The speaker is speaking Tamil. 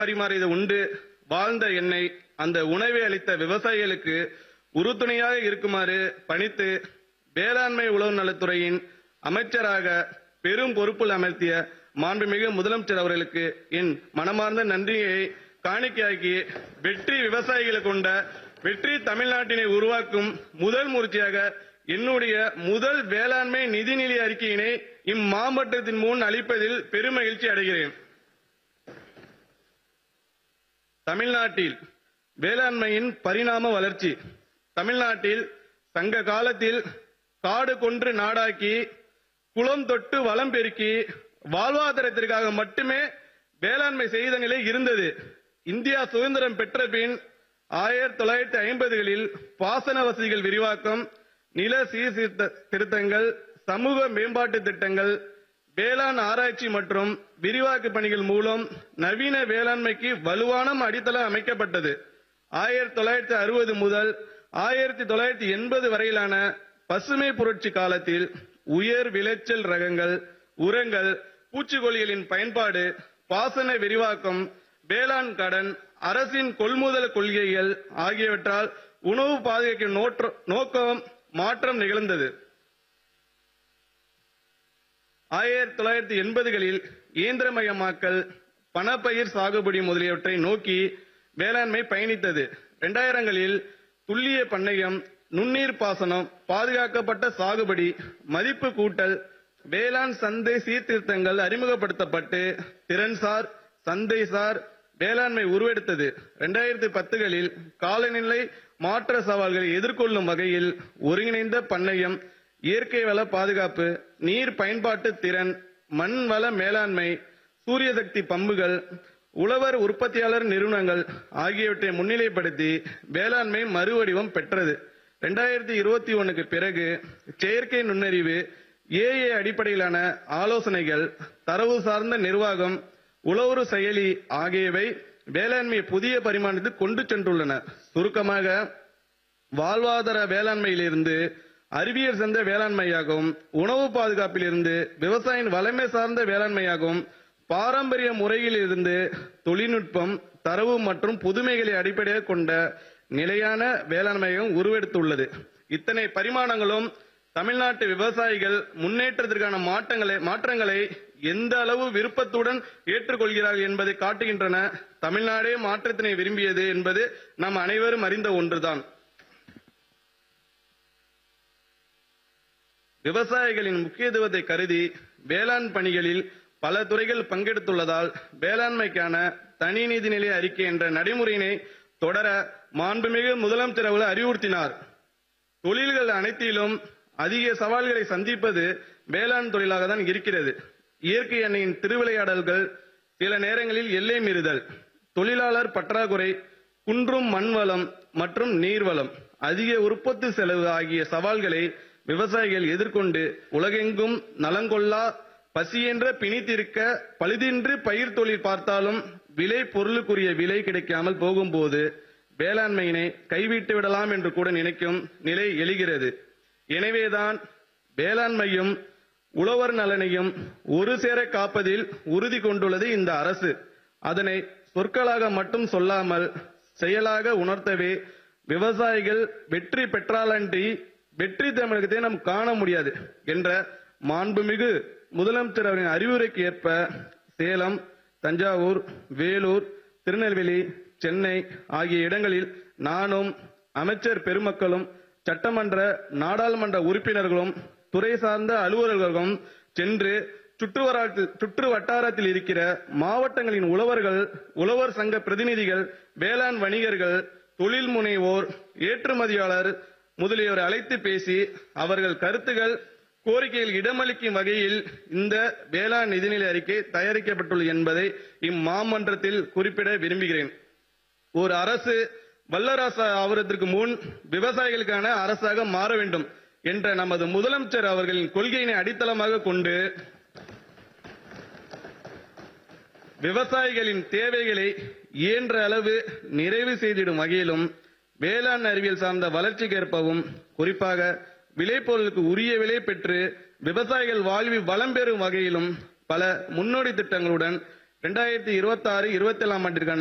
பரிமாறியது உண்டு வாழ்ந்த என்னை அந்த உணவை அளித்த விவசாயிகளுக்கு உறுதுணையாக இருக்குமாறு பணித்து வேளாண்மை உழவு நலத்துறையின் அமைச்சராக பெரும் பொறுப்பில் அமர்த்திய மாண்புமிகு முதலமைச்சர் அவர்களுக்கு என் மனமார்ந்த நன்றியை காணிக்கையாக்கி வெற்றி விவசாயிகளை கொண்ட வெற்றி தமிழ்நாட்டினை உருவாக்கும் முதல் முயற்சியாக என்னுடைய முதல் வேளாண்மை நிதிநிலை அறிக்கையினை இம்மாவட்டத்தின் முன் அளிப்பதில் பெருமகிழ்ச்சி அடைகிறேன் தமிழ்நாட்டில் வேளாண்மையின் பரிணாம வளர்ச்சி தமிழ்நாட்டில் சங்க காலத்தில் காடு கொன்று நாடாக்கி குளம் தொட்டு வளம் பெருக்கி வாழ்வாதாரத்திற்காக மட்டுமே வேளாண்மை செய்த நிலை இருந்தது இந்தியா சுதந்திரம் பெற்ற பின் ஆயிரத்தி தொள்ளாயிரத்தி ஐம்பதுகளில் பாசன வசதிகள் விரிவாக்கம் நில சீர்திருத்த திருத்தங்கள் சமூக மேம்பாட்டு திட்டங்கள் வேளாண் ஆராய்ச்சி மற்றும் விரிவாக்க பணிகள் மூலம் நவீன வேளாண்மைக்கு வலுவான அடித்தளம் அமைக்கப்பட்டது ஆயிரத்தி தொள்ளாயிரத்தி அறுபது முதல் ஆயிரத்தி தொள்ளாயிரத்தி எண்பது வரையிலான பசுமை புரட்சி காலத்தில் உயர் விளைச்சல் ரகங்கள் உரங்கள் பூச்சிக்கொல்லிகளின் பயன்பாடு பாசன விரிவாக்கம் வேளாண் கடன் அரசின் கொள்முதல் கொள்கைகள் ஆகியவற்றால் உணவு பாதுகாக்கும் நோற்ற- நோக்கம் மாற்றம் நிகழ்ந்தது ஆயிரத்தி தொள்ளாயிரத்தி எண்பதுகளில் இயந்திரமயமாக்கல் பணப்பயிர் சாகுபடி முதலியவற்றை நோக்கி வேளாண்மை பயணித்தது இரண்டாயிரங்களில் துல்லிய பண்ணையம் நுண்ணீர் பாசனம் பாதுகாக்கப்பட்ட சாகுபடி மதிப்பு கூட்டல் வேளாண் சந்தை சீர்திருத்தங்கள் அறிமுகப்படுத்தப்பட்டு திறன்சார் சந்தைசார் வேளாண்மை உருவெடுத்தது இரண்டாயிரத்தி பத்துகளில் காலநிலை மாற்ற சவால்களை எதிர்கொள்ளும் வகையில் ஒருங்கிணைந்த பண்ணையம் இயற்கை வள பாதுகாப்பு நீர் பயன்பாட்டு திறன் மண் வள மேலாண்மை சூரிய சக்தி பம்புகள் உழவர் உற்பத்தியாளர் நிறுவனங்கள் ஆகியவற்றை முன்னிலைப்படுத்தி வேளாண்மை மறுவடிவம் பெற்றது ரெண்டாயிரத்தி இருபத்தி ஒண்ணுக்கு பிறகு செயற்கை நுண்ணறிவு ஏஏ அடிப்படையிலான ஆலோசனைகள் தரவு சார்ந்த நிர்வாகம் உழவுறு செயலி ஆகியவை வேளாண்மையை புதிய பரிமாணத்துக்கு கொண்டு சென்றுள்ளன சுருக்கமாக வாழ்வாதார வேளாண்மையிலிருந்து அறிவியல் சார்ந்த வேளாண்மையாகவும் உணவு பாதுகாப்பிலிருந்து விவசாயியின் வளமை சார்ந்த வேளாண்மையாகவும் பாரம்பரிய முறையில் இருந்து தொழில்நுட்பம் தரவு மற்றும் புதுமைகளை அடிப்படையாக கொண்ட நிலையான வேளாண்மையும் உருவெடுத்துள்ளது இத்தனை பரிமாணங்களும் தமிழ்நாட்டு விவசாயிகள் முன்னேற்றத்திற்கான மாற்றங்களை மாற்றங்களை எந்த அளவு விருப்பத்துடன் ஏற்றுக்கொள்கிறார்கள் என்பதை காட்டுகின்றன தமிழ்நாடே மாற்றத்தினை விரும்பியது என்பது நாம் அனைவரும் அறிந்த ஒன்றுதான் விவசாயிகளின் முக்கியத்துவத்தை கருதி வேளாண் பணிகளில் பல துறைகள் பங்கெடுத்துள்ளதால் வேளாண்மைக்கான தனி நிதிநிலை அறிக்கை என்ற நடைமுறையினை தொடர மாண்புமிகு முதலமைச்சர் அவர்கள் அறிவுறுத்தினார் தொழில்கள் அனைத்திலும் அதிக சவால்களை சந்திப்பது வேளாண் தொழிலாக தான் இருக்கிறது இயற்கை எண்ணெயின் திருவிளையாடல்கள் சில நேரங்களில் எல்லை மீறுதல் தொழிலாளர் பற்றாக்குறை குன்றும் மண் வளம் மற்றும் நீர்வளம் அதிக உற்பத்தி செலவு ஆகிய சவால்களை விவசாயிகள் எதிர்கொண்டு உலகெங்கும் நலங்கொள்ளா பசியென்ற பிணித்திருக்க பழுதின்றி பயிர் தொழில் பார்த்தாலும் விலை பொருளுக்குரிய விலை கிடைக்காமல் போகும்போது வேளாண்மையினை கைவிட்டு விடலாம் என்று கூட நினைக்கும் நிலை எழுகிறது எனவேதான் வேளாண்மையும் உழவர் நலனையும் ஒரு சேர காப்பதில் உறுதி கொண்டுள்ளது இந்த அரசு அதனை சொற்களாக மட்டும் சொல்லாமல் செயலாக உணர்த்தவே விவசாயிகள் வெற்றி பெற்றாலன்றி வெற்றி தமிழகத்தை நாம் காண முடியாது என்ற மாண்புமிகு முதலமைச்சர் அவரின் அறிவுரைக்கு ஏற்ப சேலம் தஞ்சாவூர் வேலூர் திருநெல்வேலி சென்னை ஆகிய இடங்களில் நானும் அமைச்சர் பெருமக்களும் சட்டமன்ற நாடாளுமன்ற உறுப்பினர்களும் துறை சார்ந்த அலுவலர்களும் சென்று சுற்றுவட்டாரத்தில் சுற்று வட்டாரத்தில் இருக்கிற மாவட்டங்களின் உழவர்கள் உழவர் சங்க பிரதிநிதிகள் வேளாண் வணிகர்கள் தொழில் முனைவோர் ஏற்றுமதியாளர் முதலியோர் அழைத்து பேசி அவர்கள் கருத்துகள் கோரிக்கையில் இடமளிக்கும் வகையில் இந்த வேளாண் நிதிநிலை அறிக்கை தயாரிக்கப்பட்டுள்ளது என்பதை இம்மாமன்றத்தில் குறிப்பிட விரும்புகிறேன் ஒரு அரசு வல்லரசு ஆவதற்கு முன் விவசாயிகளுக்கான அரசாக மாற வேண்டும் என்ற நமது முதலமைச்சர் அவர்களின் கொள்கையினை அடித்தளமாக கொண்டு விவசாயிகளின் தேவைகளை இயன்ற அளவு நிறைவு செய்திடும் வகையிலும் வேளாண் அறிவியல் சார்ந்த வளர்ச்சிக்கேற்பவும் குறிப்பாக விளைபொருளுக்கு உரிய விலை பெற்று விவசாயிகள் வாழ்வில் வளம் பெறும் வகையிலும் பல முன்னோடி திட்டங்களுடன் ரெண்டாயிரத்தி இருபத்தாறு இருபத்தேழாம் ஆண்டிற்கான